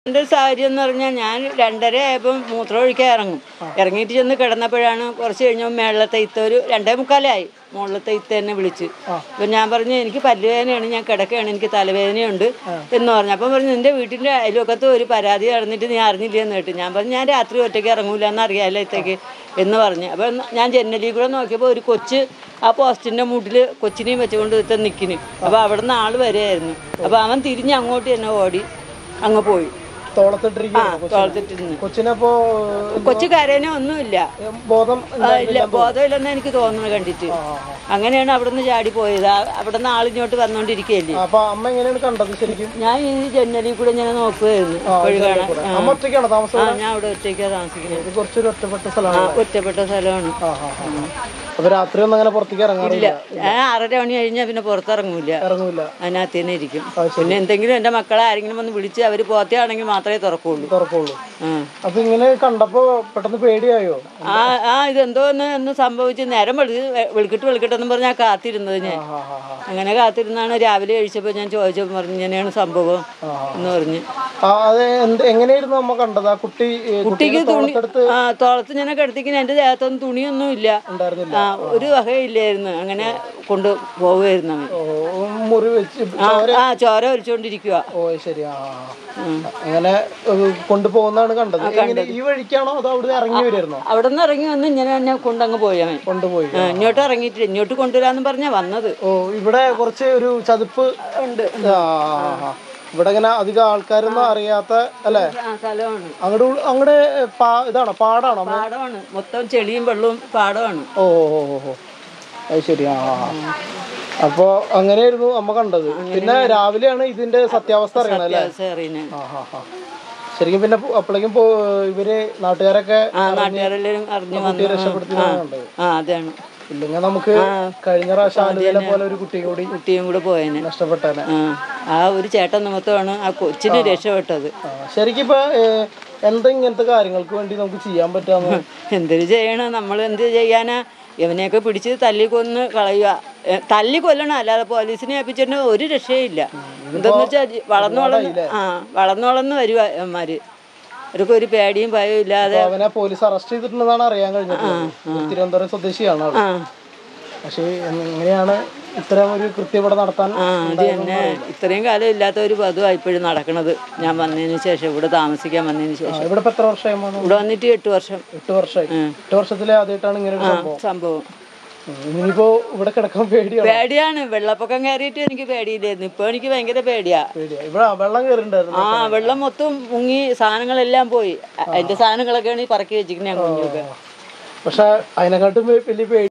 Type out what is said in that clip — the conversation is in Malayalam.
എൻ്റെ ഒരു സാഹചര്യം എന്ന് പറഞ്ഞാൽ ഞാൻ രണ്ടര ആയപ്പം മൂത്രം ഒഴിക്കാൻ ഇറങ്ങും ഇറങ്ങിയിട്ട് ചെന്ന് കിടന്നപ്പോഴാണ് കുറച്ച് കഴിഞ്ഞപ്പോൾ മേളത്തെ ഇത്ത ഒരു രണ്ടേ മുക്കാലായി മുകളിലത്തെ ഇത്ത എന്നെ വിളിച്ച് അപ്പം ഞാൻ പറഞ്ഞു എനിക്ക് പല്ലുവേദനയാണ് ഞാൻ കിടക്കുകയാണ് എനിക്ക് തലവേദനയുണ്ട് എന്ന് പറഞ്ഞു അപ്പം പറഞ്ഞു നിന്റെ വീട്ടിൻ്റെ അയൽവക്കത്ത് ഒരു പരാതി നടന്നിട്ട് നീ അറിഞ്ഞില്ലെന്ന് കേട്ടു ഞാൻ പറഞ്ഞു ഞാൻ രാത്രി ഒറ്റയ്ക്ക് ഇറങ്ങൂല എന്ന് അറിയാമല്ലോ ഇത്തേക്ക് എന്ന് പറഞ്ഞു അപ്പം ഞാൻ ജനലിൽ കൂടെ നോക്കിയപ്പോൾ ഒരു കൊച്ച് ആ പോസ്റ്റിൻ്റെ മൂട്ടിൽ കൊച്ചിനെയും വെച്ചുകൊണ്ട് ഇത്ത നിൽക്കുന്നു അപ്പോൾ അവിടെ നിന്ന് ആൾ വരെയായിരുന്നു അപ്പോൾ അവൻ തിരിഞ്ഞ് അങ്ങോട്ട് തന്നെ ഓടി അങ്ങ് പോയി ആ തോളത്തിട്ടിരിക്കുന്നു തോളത്തിട്ടിരുന്ന് കൊച്ചിനപ്പോ കൊച്ചു കരേനോ ഒന്നുമില്ല ഏഹ്, ബോധം ആ, ഇല്ല ബോധമില്ലെന്ന് എനിക്ക് തോന്നുന്നു കണ്ടിട്ട് അങ്ങനെയാണ് അവിടുന്ന് ചാടി പോയത് ആ- അവിടുന്ന് ആളിങ്ങോട്ട് വന്നോണ്ടിരിക്കുകയല്ലേ അപ്പൊ അമ്മ എങ്ങനെയാണ് കണ്ടത് ശരിക്കും ഞാൻ ഈ ജനലിൽ കൂടെ ഇങ്ങനെ നോക്കുകയായിരുന്നു ഇപ്പോഴും കാണാൻ അമ്മ ഒറ്റയ്ക്കാണോ താമസം ആ ഞാൻ അവിടെ ഒറ്റയ്ക്കാണ് താമസിക്കുന്നത് ഇത് കുറച്ചൊരു ഒറ്റപ്പെട്ട ആ സ്ഥലമാണ് ഒറ്റപ്പെട്ട സ്ഥലമാണ് ആ ആ ആ. അപ്പൊ രാത്രി ഒന്നും അങ്ങനെ പുറത്തേക്ക് ഇറങ്ങാറില്ല ഞാൻ ആറര മണി കഴിഞ്ഞാൽ പിന്നെ പുറത്തിറങ്ങൂല ഇറങ്ങൂല അതിനകത്ത് തന്നെ ഇരിക്കും പിന്നെ എന്തെങ്കിലും എൻ്റെ മക്കളെ ആരെങ്കിലും വന്ന് വിളിച്ച് അവർ പോത്തയാണെങ്കിൽ മാത്രമേ തുറക്കുള്ളൂ തുറക്കുള്ളൂ ആ അപ്പൊ ഇങ്ങനെ കണ്ടപ്പോ പെട്ടെന്ന് പേടിയായോ ആ ആ ഇതെന്തോ ഒന്ന് ഒന്ന് സംഭവിച്ചു നേരം വെളു വെളുക്കിട്ട് വെളുക്കിട്ടെന്ന് പറഞ്ഞാൽ കാത്തിരുന്നത് ഞാൻ ആ ആ ആ അങ്ങനെ കാത്തിരുന്നാണ് രാവിലെ കഴിച്ചപ്പോൾ ഞാൻ ചോദിച്ചപ്പോൾ പറഞ്ഞു ഇങ്ങനെയാണ് സംഭവം എന്ന് പറഞ്ഞ് ആ അത് എന്ത് എങ്ങനെയായിരുന്നു അമ്മ കണ്ടത് ആ കുട്ടി ഏ, കുട്ടിക്ക് കുട്ടീനെ തുണി തോളത്തെടുത്ത് ആ തോളത്ത് ഞാൻ കിടത്തിക്കുന്ന എൻ്റെ ദേഹത്തൊന്നും തുണിയൊന്നും ഇല്ല ഉണ്ടായിരുന്നില്ല ആ ഒരു വകയില്ലായിരുന്നു അങ്ങനെ കൊണ്ട് പോവുമായിരുന്നു അവൻ ഓ മുറി വെച്ച് ആ ആ ചോര ഒലിച്ചോണ്ടിരിക്കുക ഓ ശരി ആ ആ, ആ. അങ്ങനെ ഏഹ്, കൊണ്ടുപോകുന്നതാണ് കണ്ടത് എങ്ങനെ ഈ വഴിക്കാണോ അതോ അവിടെ ഇറങ്ങി വരുമായിരുന്നോ അവിടെ നിന്ന് ഇറങ്ങി വന്ന് ഇങ്ങനെ തന്നെ കൊണ്ടങ്ങ് പോയി അവൻ കൊണ്ടുപോയി ആ, ഇങ്ങോട്ട് ഇറങ്ങിയിട്ടില്ല ഇങ്ങോട്ട് കൊണ്ടുവരാന്ന് പറഞ്ഞാ വന്നത് ഓ ഇവിടെ കുറച്ച് ഒരു ചതുപ്പ് ഉണ്ട് ആ, ആ, ആ. ഇവിടെ ഇങ്ങനെ അധികം ആൾക്കാരൊന്നും അറിയാത്ത അല്ലെ ആ സ്ഥലമാണ് അങ്ങോട്ട് അങ്ങോട്ട് പാ ഇതാണോ പാടാണോ പാടമാണ് മൊത്തം ചെളിയും വെള്ളവും പാടമാണ് ഓ ഓ ഓ ഓ അത് ശരി ആ ആ, ആ. അപ്പൊ അങ്ങനെയായിരുന്നു അമ്മ കണ്ടത് പിന്നെ രാവിലെയാണ് ഇതിന്റെ സത്യാവസ്ഥ അറിയണത് അല്ലേ അറിയുന്നത് ആ ആ ആ ശരിക്കും പിന്നെ അപ്പോഴേക്കും പോ ഇവര് നാട്ടുകാരൊക്കെ ആ നാട്ടുകാരെല്ലാവരും അറിഞ്ഞു വന്നു രക്ഷപ്പെടുത്തിയതാണ് കണ്ടത് ആ അതാണ് ഇല്ലെങ്കിൽ നമുക്ക് കഴിഞ്ഞ പ്രാവശ്യം ആലുവയിലെ പോലെ ഒരു കുട്ടി കൂടി കുട്ടിയും കൂടെ പോയേനെ നഷ്ടപ്പെട്ടേനെ ആ ആ ഒരു ചേട്ടൻ നിമിത്തമാണ് ആ കൊച്ചിന് രക്ഷപ്പെട്ടത് ആ, ശരിക്കും ഇപ്പൊ ഏഹ്, എന്താ ഇങ്ങനത്തെ കാര്യങ്ങൾക്ക് വേണ്ടി നമുക്ക് ചെയ്യാൻ പറ്റാന്ന് എന്തൊരു ചെയ്യണം നമ്മൾ എന്ത് ചെയ്യാനാ ഇവനെയൊക്കെ പിടിച്ച് തല്ലി കൊന്ന് കളയുക ഏ, തല്ലി കൊല്ലണം അല്ലാതെ പോലീസിനെ ഏൽപ്പിച്ചിട്ട് ഒരു രക്ഷയില്ല എന്താന്ന് വെച്ചാൽ വളർന്നു വളർന്ന് ആ വളർന്നു വളർന്ന് വരുക ഇവന്മാര് അവർക്ക് ഒരു പേടിയും ഭയവും ഇല്ലാതെ അപ്പൊ അവനെ പോലീസ് അറസ്റ്റ് ചെയ്തിട്ടുണ്ടെന്നാണ് അറിയാൻ കഴിഞ്ഞത് തിരുവനന്തപുരം സ്വദേശിയാണ് ആള് ആ പക്ഷേ എങ്ങനെയാണ് ഇത്തരം ഒരു കൃത്യം ഇവിടെ നടത്താൻ ആ അത് തന്നെ ഇത്രയും കാലം ഇല്ലാത്ത ഒരു പദമാണ് ഇപ്പോഴും നടക്കണത് ഞാൻ വന്നതിന് ശേഷം ഇവിടെ താമസിക്കാൻ വന്നതിന് ആ, ശേഷം ഇവിടെ ഇപ്പൊ എത്ര വർഷമായി മോനെ? ഇവിടെ വന്നിട്ട് എട്ട് വർഷം എട്ട് വർഷമായി എട്ട് വർഷത്തിലെ ആദ്യമായിട്ടാണ് ഇങ്ങനെ ഒരു സംഭവം സംഭവം ഉം, ഇനിയിപ്പോ ഇവിടെ കിടക്കാൻ പേടിയാണ് പേടിയാണ് വെള്ളപ്പൊക്കം കയറിയിട്ട് എനിക്ക് പേടിയില്ലായിരുന്നു ഇപ്പൊ എനിക്ക് ഭയങ്കര പേടിയാ പേടിയാ ഇവിടെ വെള്ളം കയറിണ്ടായിരുന്നു ആ വെള്ളം മൊത്തം മുങ്ങി സാധനങ്ങളെല്ലാം പോയി അ- അതിന്റെ സാധനങ്ങളൊക്കെയാണ് ഈ പറക്കി വെച്ചിരിക്കുന്നത് ഞാൻ കുഞ്ഞൊക്കെ പക്ഷെ അതിനെക്കാട്ടും വലിയ പേടി